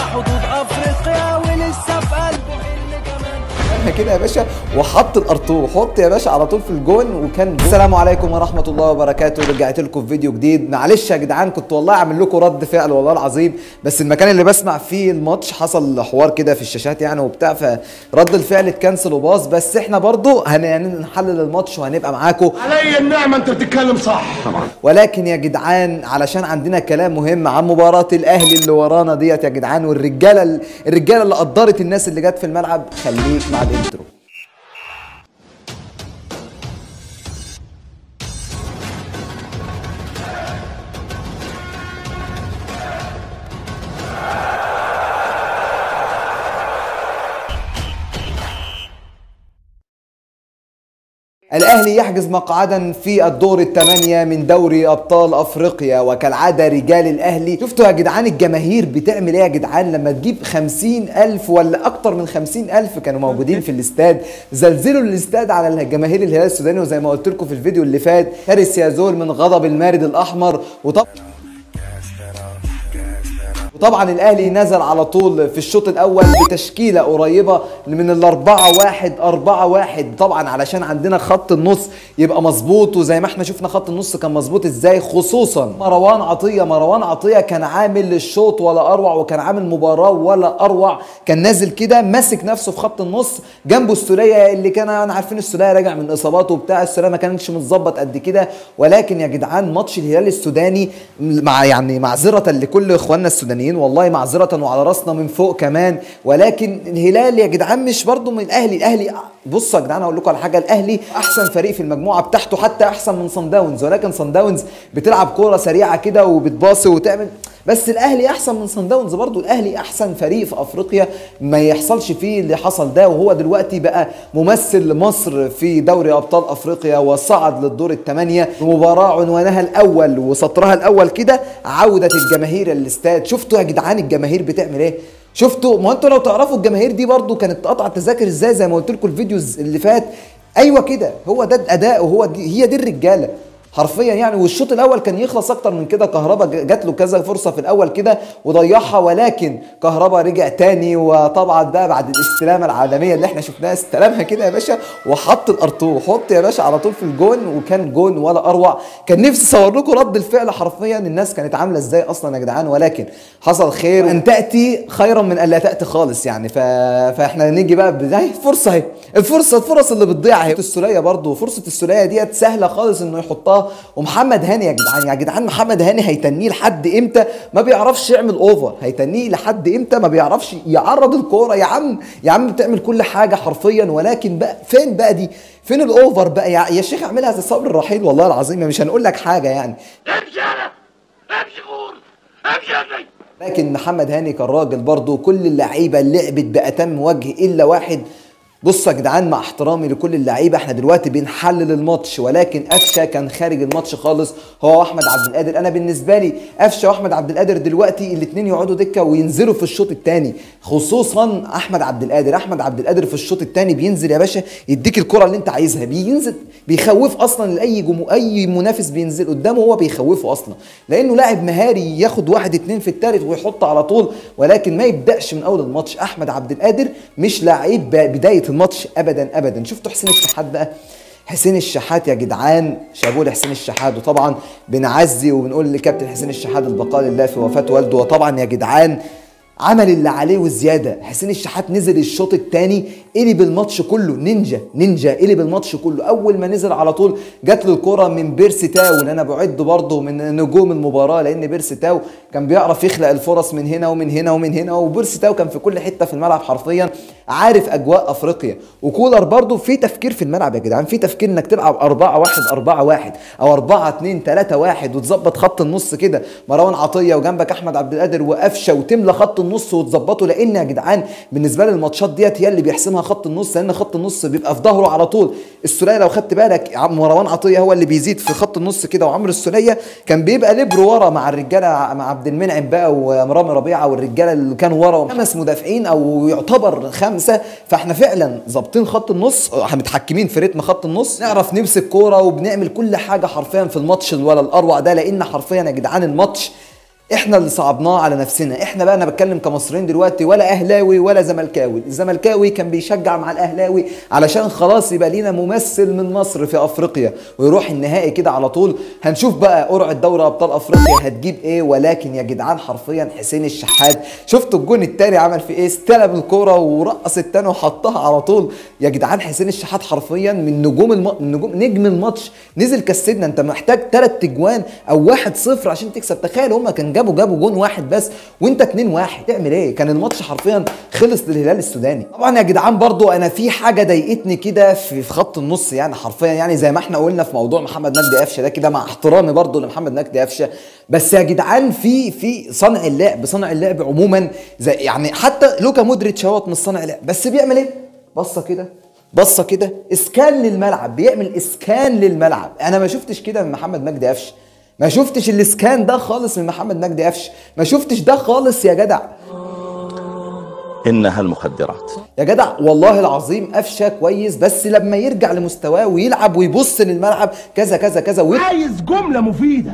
حدود افريقيا ولسه في قلبه حلم كمان احنا كده يا باشا وحط الارطو حط يا باشا على طول في الجون وكان جون. السلام عليكم ورحمه الله وبركاته رجعت لكم في فيديو جديد معلش يا جدعان كنت والله اعمل لكم رد فعل والله العظيم بس المكان اللي بسمع فيه الماتش حصل حوار كده في الشاشات يعني وبتاع فرد الفعل اتكنسل وباظ بس احنا برضو هن يعني نحلل الماتش وهنبقى معاكم علي النعمة انت بتتكلم صح طبعا ولكن يا جدعان علشان عندنا كلام مهم عن مباراة الأهلي اللي ورانا ديت يا جدعان والرجالة الرجالة اللي قدرت الناس اللي جت في الملعب خليك مع الانترو الاهلي يحجز مقعدا في الدور الثمانية من دوري ابطال افريقيا وكالعادة رجال الاهلي شفتوا يا جدعان الجماهير بتعمل ايه يا جدعان لما تجيب خمسين الف ولا اكتر من خمسين الف كانوا موجودين في الاستاد زلزلوا الاستاد على الجماهير الهلال السوداني وزي ما قلت لكم في الفيديو اللي فات هارس يازول من غضب المارد الاحمر وطبعا وطبعا الاهلي نزل على طول في الشوط الاول بتشكيله قريبه من الاربعة واحد أربعة واحد طبعا علشان عندنا خط النص يبقى مظبوط وزي ما احنا شفنا خط النص كان مظبوط ازاي خصوصا مروان عطيه مروان عطيه كان عامل الشوط ولا اروع وكان عامل مباراه ولا اروع كان نازل كده ماسك نفسه في خط النص جنبه السوليه اللي كان انا عارفين السوليه راجع من اصاباته وبتاع السوليه ما كانش متظبط قد كده ولكن يا جدعان ماتش الهلال السوداني مع يعني معذره لكل اخواننا السودانيين والله معذره وعلى راسنا من فوق كمان ولكن الهلال يا جدعان مش برضو من الاهلي الاهلي بصوا يا جدعان اقول لكم على حاجه الاهلي احسن فريق في المجموعه بتاعته حتى احسن من صن داونز ولكن صن داونز بتلعب كوره سريعه كده وبتباصي وتعمل بس الاهلي احسن من صن داونز برضو الاهلي احسن فريق في افريقيا ما يحصلش فيه اللي حصل ده وهو دلوقتي بقى ممثل مصر في دوري ابطال افريقيا وصعد للدور الثمانيه بمباراه عنوانها الاول وسطرها الاول كده عوده الجماهير الاستاد شفتوا يا جدعان الجماهير بتعمل ايه شفتوا ما انتوا لو تعرفوا الجماهير دي برضو كانت قطع التذاكر ازاي زي ما قلت لكم الفيديو اللي فات ايوه كده هو ده الاداء وهو دي هي دي الرجاله حرفيا يعني والشوط الاول كان يخلص اكتر من كده كهربا جات له كذا فرصه في الاول كده وضيعها ولكن كهربا رجع تاني وطبعا بقى بعد الاستلامه العالميه اللي احنا شفناها استلمها كده يا باشا وحط الارطو حط يا باشا على طول في الجون وكان جون ولا اروع كان نفسي اصور لكم رد الفعل حرفيا الناس كانت عامله ازاي اصلا يا جدعان ولكن حصل خير ان تاتي خيرا من الا تاتي خالص يعني ف... فاحنا نيجي بقى اهي فرصه اهي الفرصه الفرص اللي بتضيع اهي السوليه برضو فرصه السوليه ديت سهله خالص انه يحطها ومحمد هاني يا جدعان يا جدعان محمد هاني هيتنيه لحد امتى ما بيعرفش يعمل اوفر هيتنيه لحد امتى ما بيعرفش يعرض الكوره يا عم يا عم بتعمل كل حاجه حرفيا ولكن بقى فين بقى دي فين الاوفر بقى يا, يا شيخ اعملها زي صبر الرحيل والله العظيم مش هنقول لك حاجه يعني امشي انا امشي غور امشي يا ابني لكن محمد هاني كان راجل برضه كل اللعيبه لعبت باتم وجه الا واحد بصوا يا جدعان مع احترامي لكل اللعيبه احنا دلوقتي بنحلل الماتش ولكن قفشه كان خارج الماتش خالص هو واحمد عبد القادر انا بالنسبه لي قفشه واحمد عبد القادر دلوقتي الاثنين يقعدوا دكه وينزلوا في الشوط الثاني خصوصا احمد عبد القادر احمد عبد القادر في الشوط الثاني بينزل يا باشا يديك الكره اللي انت عايزها بينزل بيخوف اصلا لاي جمو اي منافس بينزل قدامه هو بيخوفه اصلا لانه لاعب مهاري ياخد واحد اتنين في الثالث ويحط على طول ولكن ما يبداش من اول الماتش احمد عبد القادر مش لعيب بدايه الماتش ابدا ابدا شفتوا حسين الشحات بقى حسين الشحات يا جدعان شابوه لحسين الشحات وطبعا بنعزي وبنقول لكابتن حسين الشحات البقاء لله في وفاه والده وطبعا يا جدعان عمل اللي عليه وزياده حسين الشحات نزل الشوط الثاني قلب الماتش كله نينجا نينجا قلب الماتش كله اول ما نزل على طول جات له الكره من بيرسي تاو اللي انا بعد برضه من نجوم المباراه لان بيرسي تاو كان بيعرف يخلق الفرص من هنا ومن هنا ومن هنا وبيرسي تاو كان في كل حته في الملعب حرفيا عارف اجواء افريقيا وكولر برضه في تفكير في الملعب يا جدعان في تفكير انك تلعب 4 1 4 1 او 4 2 3 1 وتظبط خط النص كده مروان عطيه وجنبك احمد عبد القادر وقفشه وتملى خط النص وتظبطه لان يا جدعان بالنسبه لي الماتشات ديت هي اللي بيحسمها خط النص لان خط النص بيبقى في ظهره على طول السوليه لو خدت بالك مروان عطيه هو اللي بيزيد في خط النص كده وعمرو السوليه كان بيبقى ليبرو ورا مع الرجاله مع عبد المنعم بقى ورامي ربيعه والرجاله اللي كانوا ورا خمس مدافعين او يعتبر خمسه فاحنا فعلا ظابطين خط النص متحكمين في رتم خط النص نعرف نمسك كوره وبنعمل كل حاجه حرفيا في الماتش ولا الاروع ده لان حرفيا يا جدعان الماتش احنا اللي صعبناه على نفسنا احنا بقى انا بتكلم كمصريين دلوقتي ولا اهلاوي ولا زملكاوي الزملكاوي كان بيشجع مع الاهلاوي علشان خلاص يبقى لينا ممثل من مصر في افريقيا ويروح النهائي كده على طول هنشوف بقى قرعه دوري ابطال افريقيا هتجيب ايه ولكن يا جدعان حرفيا حسين الشحات شفتوا الجون التاني عمل في ايه استلم الكوره ورقص التاني وحطها على طول يا جدعان حسين الشحات حرفيا من نجوم الم... من نجوم نجم الماتش نزل كسبنا انت محتاج ثلاث تجوان او واحد صفر عشان تكسب تخيل هما كان جابوا جابوا جون واحد بس وانت اتنين واحد تعمل ايه كان الماتش حرفيا خلص للهلال السوداني طبعا يا جدعان برضو انا في حاجه ضايقتني كده في في خط النص يعني حرفيا يعني زي ما احنا قلنا في موضوع محمد مجدي قفشه ده كده مع احترامي برضو لمحمد مجدي قفشه بس يا جدعان في في صنع اللعب صنع اللعب عموما زي يعني حتى لوكا مودريتش اهوت مش صانع لعب بس بيعمل ايه بصه كده بصه كده اسكان للملعب بيعمل اسكان للملعب انا ما شفتش كده من محمد مجدي قفشه ما شفتش الاسكان ده خالص من محمد مجدي قفشه ما شفتش ده خالص يا جدع إنها المخدرات يا جدع والله العظيم قفشه كويس بس لما يرجع لمستواه ويلعب ويبص للملعب كذا كذا كذا ويطلع عايز جملة مفيدة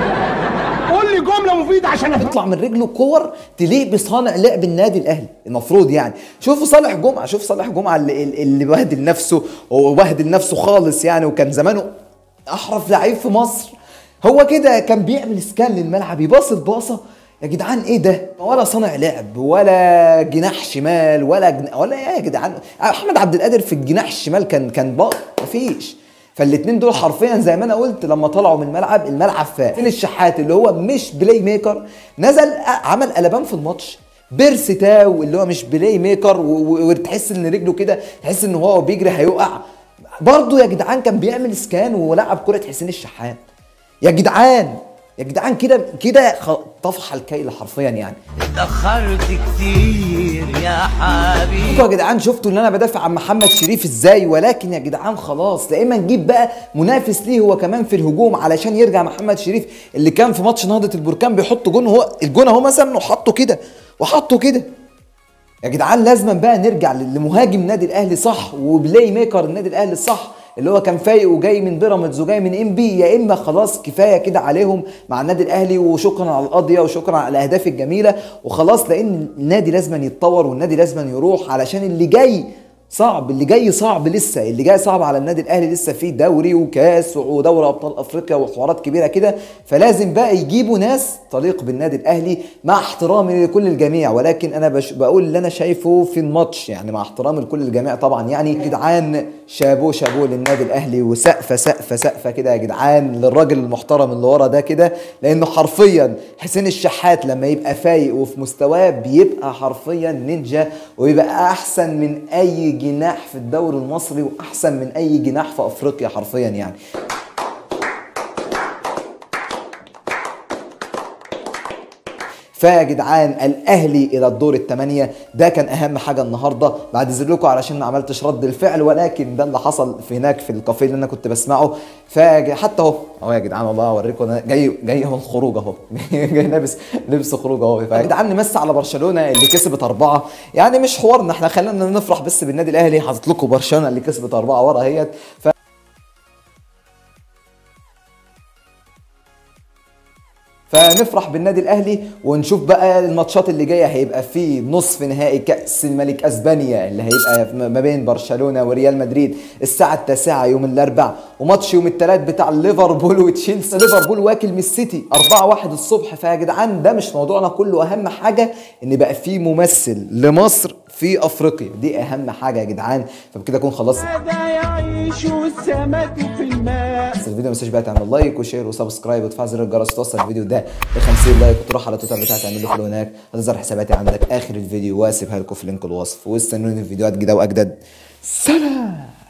قول لي جملة مفيدة عشان أفهم من رجله كور تليق بصانع لعب النادي الاهلي المفروض يعني شوفوا صالح جمعه شوف صالح جمعه اللي, اللي بهدل نفسه وبهدل نفسه خالص يعني وكان زمانه احرف لعيب في مصر هو كده كان بيعمل سكان للملعب يباص الباصه يا جدعان ايه ده ولا صانع لعب ولا جناح شمال ولا جن... ولا ايه يا جدعان احمد عبد القادر في الجناح الشمال كان كان بق مفيش فالاثنين دول حرفيا زي ما انا قلت لما طلعوا من الملعب الملعب فاق فين الشحات اللي هو مش بلاي ميكر نزل عمل قلبان في الماتش بيرسي تاو اللي هو مش بلاي ميكر و- و- وتحس ان رجله كده تحس ان هو بيجري هيقع برضه يا جدعان كان بيعمل سكان ولعب كرة حسين الشحات يا جدعان يا جدعان كده كده خ- طفح الكيل حرفيا يعني اتأخرت كتير يا حبيبي انتوا يا جدعان شفتوا ان انا بدافع عن محمد شريف ازاي ولكن يا جدعان خلاص لا اما نجيب بقى منافس ليه هو كمان في الهجوم علشان يرجع محمد شريف اللي كان في ماتش نهضه البركان بيحط جون هو الجون اهو مثلا وحطه كده وحطه كده يا جدعان لازما بقى نرجع لمهاجم النادي الاهلي صح وبلاي ميكر النادي الاهلي الصح اللي هو كان فايق وجاي من بيراميدز وجاي من ام بي يا اما خلاص كفايه كده عليهم مع النادي الاهلي وشكرا على القضيه وشكرا على الاهداف الجميله وخلاص لان النادي لازما يتطور والنادي لازما يروح علشان اللي جاي صعب اللي جاي صعب لسه اللي جاي صعب على النادي الاهلي لسه في دوري وكاس ودوري ابطال افريقيا وحوارات كبيره كده فلازم بقى يجيبوا ناس تليق بالنادي الاهلي مع احترامي لكل الجميع ولكن انا بش بقول اللي انا شايفه في الماتش يعني مع احترامي لكل الجميع طبعا يعني يا جدعان شابو شابو للنادي الاهلي وسقفه سقفه سقفه كده يا جدعان للراجل المحترم اللي ورا ده كده لانه حرفيا حسين الشحات لما يبقى فايق وفي مستواه بيبقى حرفيا نينجا ويبقى احسن من اي جناح في الدوري المصري واحسن من اي جناح في افريقيا حرفيا يعني فيا جدعان الاهلي الى الدور الثمانيه ده كان اهم حاجه النهارده بعتذر لكم علشان ما عملتش رد الفعل ولكن ده اللي حصل في هناك في الكافيه اللي انا كنت بسمعه فحتى اهو اهو يا جدعان والله اوريكم انا جاي جاي اهو الخروج اهو جاي لابس لبس خروج اهو فيا جدعان نمس على برشلونه اللي كسبت اربعه يعني مش حوارنا احنا خلينا نفرح بس بالنادي الاهلي حاطط لكم برشلونه اللي كسبت اربعه ورا اهيت ف فنفرح بالنادي الاهلي ونشوف بقى الماتشات اللي جايه هيبقى في نصف نهائي كاس الملك اسبانيا اللي هيبقى ما بين برشلونه وريال مدريد الساعه التاسعه يوم الاربعاء وماتش يوم الثلاث بتاع ليفربول وتشيلسي ليفربول واكل من السيتي 4 1 الصبح فيا جدعان ده مش موضوعنا كله اهم حاجه ان بقى في ممثل لمصر في افريقيا دي اهم حاجه يا جدعان فبكده اكون خلصت هذا يعيش السمك في الماء بس الفيديو ما تنساش بقى تعمل لايك وشير وسبسكرايب وتفعل زر الجرس توصل الفيديو ده ل 50 لايك وتروح على تويتر بتاعي تعمل له فولو هناك هتظهر حساباتي عندك اخر الفيديو واسيبها لكم في لينك الوصف واستنوني في فيديوهات جديده واجدد سلام